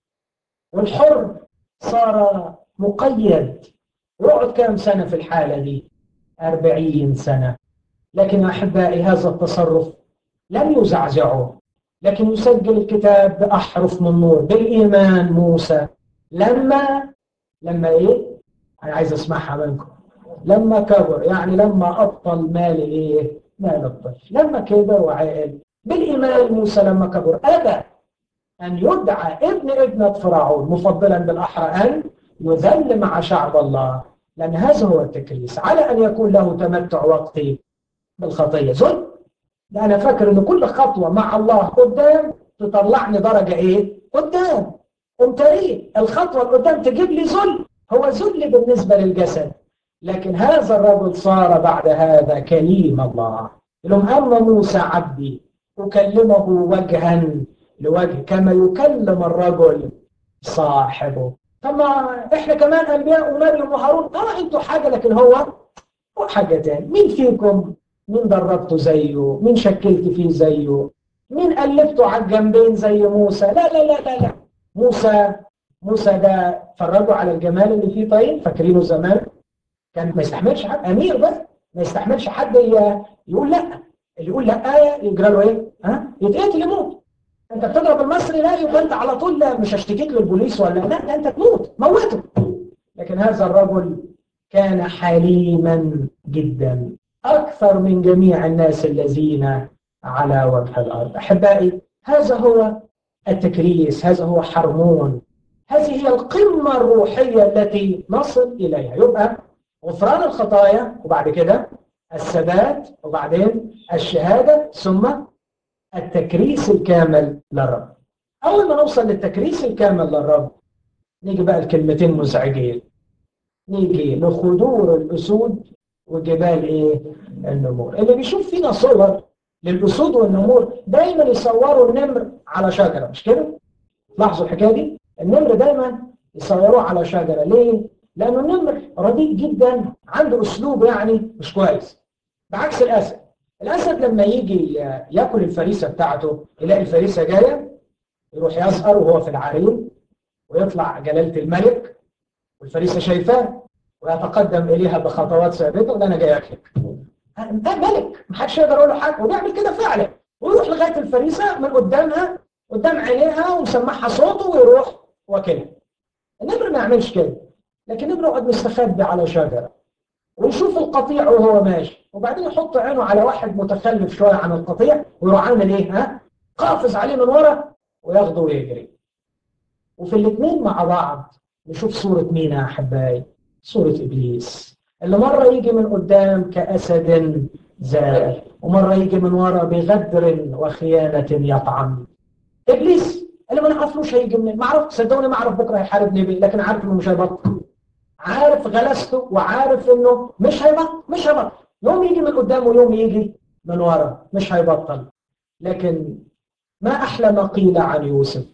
A: والحر صار مقيد ويقعد كام سنه في الحاله دي أربعين سنه لكن احبائي هذا التصرف لم يزعزعه لكن يسجل الكتاب باحرف من نور بالايمان موسى لما لما ايه انا عايز اسمعها منكم لما كبر يعني لما ابطل مال ايه مال الطفل لما كبر وعقل بالايمان موسى لما كبر ابى ان يدعى ابن ابنه فرعون مفضلا بالاحرى ان يذل مع شعب الله لان هذا هو التكريس على ان يكون له تمتع وقتي بالخطيه ذل ده انا فاكر ان كل خطوه مع الله قدام تطلعني درجه ايه قدام قمت ايه الخطوه اللي قدام تجيب لي ذل هو ذل بالنسبة للجسد لكن هذا الرجل صار بعد هذا كليم الله لهم أما موسى عبدي أكلمه وجها لوجه كما يكلم الرجل صاحبه طب احنا كمان انبياء ومريم وهارون اه انتوا حاجه لكن هو هو حاجه تاني مين فيكم مين دربته زيه مين شكلت فيه زيه مين ألفته على الجنبين زي موسى لا لا لا لا لا موسى موسى ده فرجوا على الجمال اللي فيه طيب فاكرينه زمان كان ما يستحملش حد امير بقى ما يستحملش حد يقول لا اللي يقول لا يجرى له ايه ها يتقتل يموت انت بتضرب المصري لا يبقى انت على طول لا مش هشتكيك للبوليس ولا لا لا انت تموت موته لكن هذا الرجل كان حليما جدا اكثر من جميع الناس الذين على وجه الارض احبائي هذا هو التكريس هذا هو حرمون هذه هي القمه الروحيه التي نصل اليها يبقى غفران الخطايا وبعد كده الثبات وبعدين الشهادة ثم التكريس الكامل للرب أول ما نوصل للتكريس الكامل للرب نيجي بقى الكلمتين مزعجين نيجي لخدور الأسود وجبال إيه؟ النمور اللي بيشوف فينا صور للأسود والنمور دايما يصوروا النمر على شجرة مش كده؟ لاحظوا الحكاية دي؟ النمر دايما يصوروه على شجرة ليه؟ لأنه النمر رديء جدا عنده أسلوب يعني مش كويس بعكس الأسد الأسد لما يجي ياكل الفريسة بتاعته يلاقي الفريسة جاية يروح يسهر وهو في العرين ويطلع جلالة الملك والفريسة شايفاه ويتقدم إليها بخطوات ثابتة وده أنا جاي أكلك ده ملك محدش يقدر يقول له حاجة وبيعمل كده فعلا ويروح لغاية الفريسة من قدامها قدام عينيها ومسمعها صوته ويروح واكلها النمر ما يعملش كده لكن ابنه قد مستخبي على شجرة ويشوف القطيع وهو ماشي وبعدين يحط عينه على واحد متخلف شوية عن القطيع ويروح عامل ايه ها قافز عليه من ورا وياخده ويجري وفي الاثنين مع بعض نشوف صورة مين يا أحبائي صورة إبليس اللي مرة يجي من قدام كأسد زائر ومرة يجي من ورا بغدر وخيانة يطعم إبليس اللي ما نعرفلوش هيجي منين ما اعرف صدقوني ما اعرف بكره هيحاربني بيه لكن عارف انه مش هيبطل عارف غلسته وعارف انه مش هيبطل مش هيبطل يوم يجي من قدام ويوم يجي من ورا مش هيبطل لكن ما احلى ما قيل عن يوسف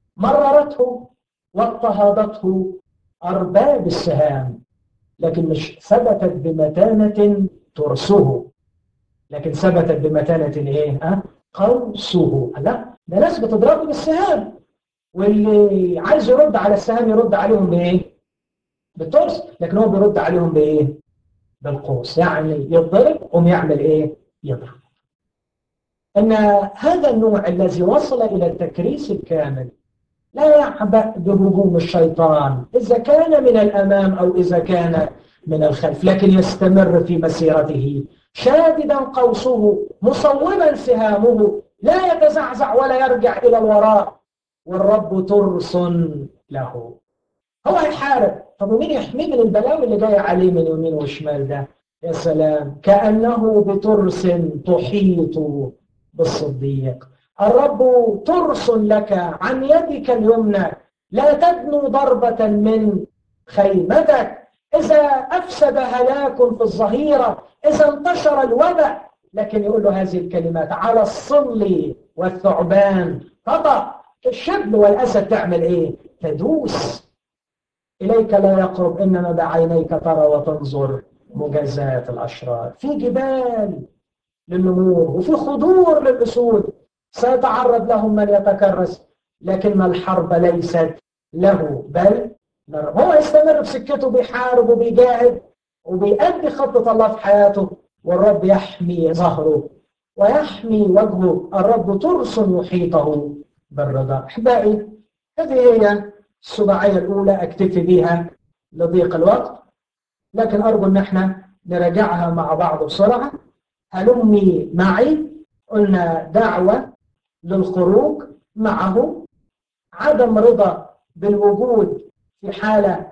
A: مررته واضطهادته ارباب السهام لكن مش ثبتت بمتانه ترسه لكن ثبتت بمتانه ايه ها قوسه لا ده ناس بتضربه بالسهام واللي عايز يرد على السهام يرد عليهم بايه بالترس لكن هو بيرد عليهم بايه بالقوس يعني يضرب قوم يعمل ايه يضرب ان هذا النوع الذي وصل الى التكريس الكامل لا يعبأ بهجوم الشيطان إذا كان من الأمام أو إذا كان من الخلف لكن يستمر في مسيرته شاددا قوسه مصوبا سهامه لا يتزعزع ولا يرجع إلى الوراء والرب ترس له هو هيحارب طب ومين يحميه من البلاوي اللي جايه عليه من يمين وشمال ده يا سلام كأنه بترس تحيط بالصديق الرب ترس لك عن يدك اليمنى لا تدنو ضربة من خيمتك إذا أفسد هلاك في الظهيرة إذا انتشر الوباء لكن يقول له هذه الكلمات على الصل والثعبان تضع الشبل والأسد تعمل إيه؟ تدوس إليك لا يقرب إنما بعينيك ترى وتنظر مجازات الأشرار في جبال للنمور وفي خضور للأسود سيتعرض لهم من يتكرس لكن الحرب ليست له بل هو يستمر في سكته بيحارب وبيجاهد وبيأدي خطة الله في حياته والرب يحمي ظهره ويحمي وجهه الرب ترس يحيطه بالرضا أحبائي هذه هي السباعية الأولى أكتفي بها لضيق الوقت لكن أرجو أن احنا نراجعها مع بعض بسرعة هلمي معي قلنا دعوة للخروج معه عدم رضا بالوجود في حالة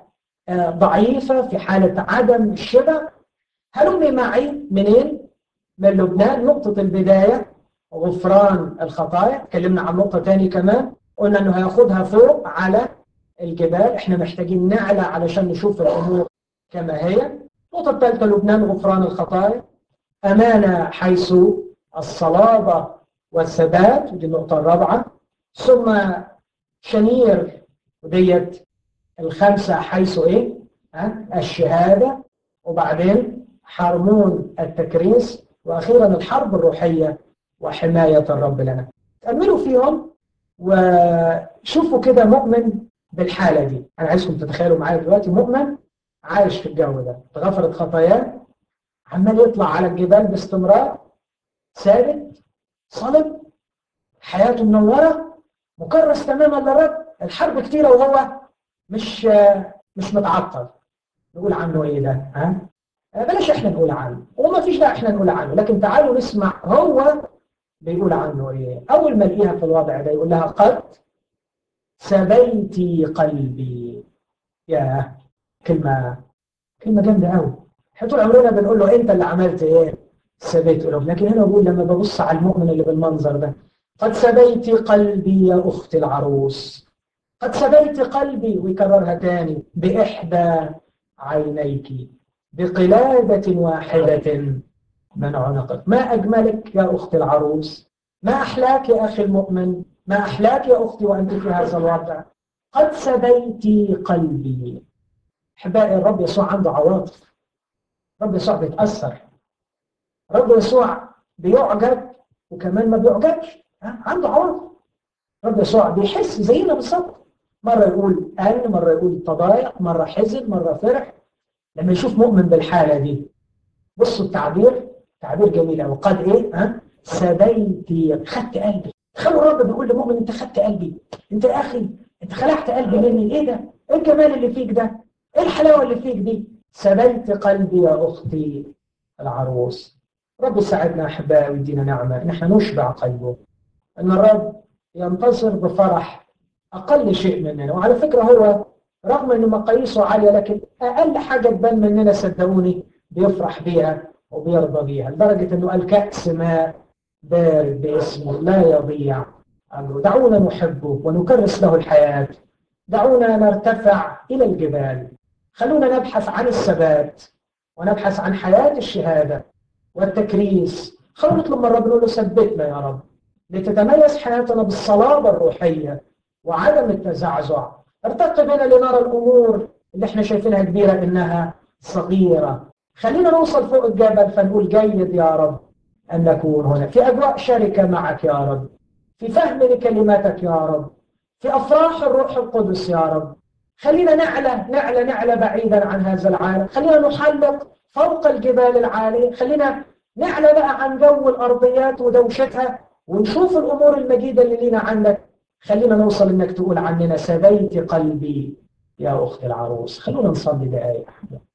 A: ضعيفة في حالة عدم الشبع هلمي معي منين؟ من لبنان نقطة البداية غفران الخطايا اتكلمنا عن نقطة تاني كمان قلنا انه هياخدها فوق على الجبال احنا محتاجين نعلى علشان نشوف الامور كما هي النقطة الثالثة لبنان غفران الخطايا أمانة حيث الصلابة والثبات ودي النقطة الرابعة ثم شنير وديت الخمسة حيث ايه؟ ها؟ الشهادة وبعدين حرمون التكريس واخيرا الحرب الروحيه وحمايه الرب لنا. تأملوا فيهم وشوفوا كده مؤمن بالحالة دي أنا عايزكم تتخيلوا معايا دلوقتي مؤمن عايش في الجو ده تغفرت خطاياه عمال يطلع على الجبال باستمرار ثابت صلب حياته منورة مكرس تماما للرب الحرب كتيرة وهو مش مش متعطل نقول عنه ايه ده ها بلاش احنا نقول عنه وما فيش داعي احنا نقول عنه لكن تعالوا نسمع هو بيقول عنه ايه اول ما نلاقيها في الوضع ده يقول لها قد سبيتي قلبي يا كلمه كلمه جامده قوي احنا طول عمرنا بنقول له انت اللي عملت ايه سبيت قلوب لكن هنا بقول لما ببص على المؤمن اللي بالمنظر ده قد سبيت قلبي يا اخت العروس قد سبيت قلبي ويكررها تاني باحدى عينيك بقلادة واحدة من عنقك ما أجملك يا أخت العروس ما أحلاك يا أخي المؤمن ما أحلاك يا أختي وأنت في هذا الوضع قد سبيت قلبي أحبائي الرب يسوع عنده عواطف رب يسوع بيتأثر رب يسوع بيعجب وكمان ما بيعجبش عنده عواطف رب يسوع بيحس زينا بالظبط مرة يقول أن مرة يقول تضايق مرة حزن مرة فرح لما يشوف مؤمن بالحالة دي بصوا التعبير تعبير جميل قوي قد ايه ها سبيتي خدت قلبي تخيلوا الرب بيقول لمؤمن انت خدت قلبي انت يا اخي انت خلعت قلبي مني ايه ده ايه الجمال اللي فيك ده ايه الحلاوه اللي فيك دي سبيت قلبي يا اختي العروس رب يساعدنا احبائي ويدينا نعمه ان احنا نشبع قلبه ان الرب ينتصر بفرح اقل شيء مننا وعلى فكره هو رغم ان مقاييسه عاليه لكن اقل حاجه تبان مننا صدقوني بيفرح بيها وبيرضى بيها لدرجه انه قال كاس ماء بارد باسمه لا يضيع أمره دعونا نحبه ونكرس له الحياه دعونا نرتفع الى الجبال خلونا نبحث عن الثبات ونبحث عن حياه الشهاده والتكريس خلونا نطلب من الرب نقول له ثبتنا يا رب لتتميز حياتنا بالصلابه الروحيه وعدم التزعزع ارتقي بنا لنرى الامور اللي احنا شايفينها كبيره انها صغيره خلينا نوصل فوق الجبل فنقول جيد يا رب ان نكون هنا في اجواء شركه معك يا رب في فهم لكلماتك يا رب في افراح الروح القدس يا رب خلينا نعلى نعلى نعلى بعيدا عن هذا العالم خلينا نحلق فوق الجبال العاليه خلينا نعلى بقى عن جو الارضيات ودوشتها ونشوف الامور المجيده اللي لينا عنك خلينا نوصل انك تقول عننا سبيت قلبي يا اخت العروس خلونا نصلي دقائق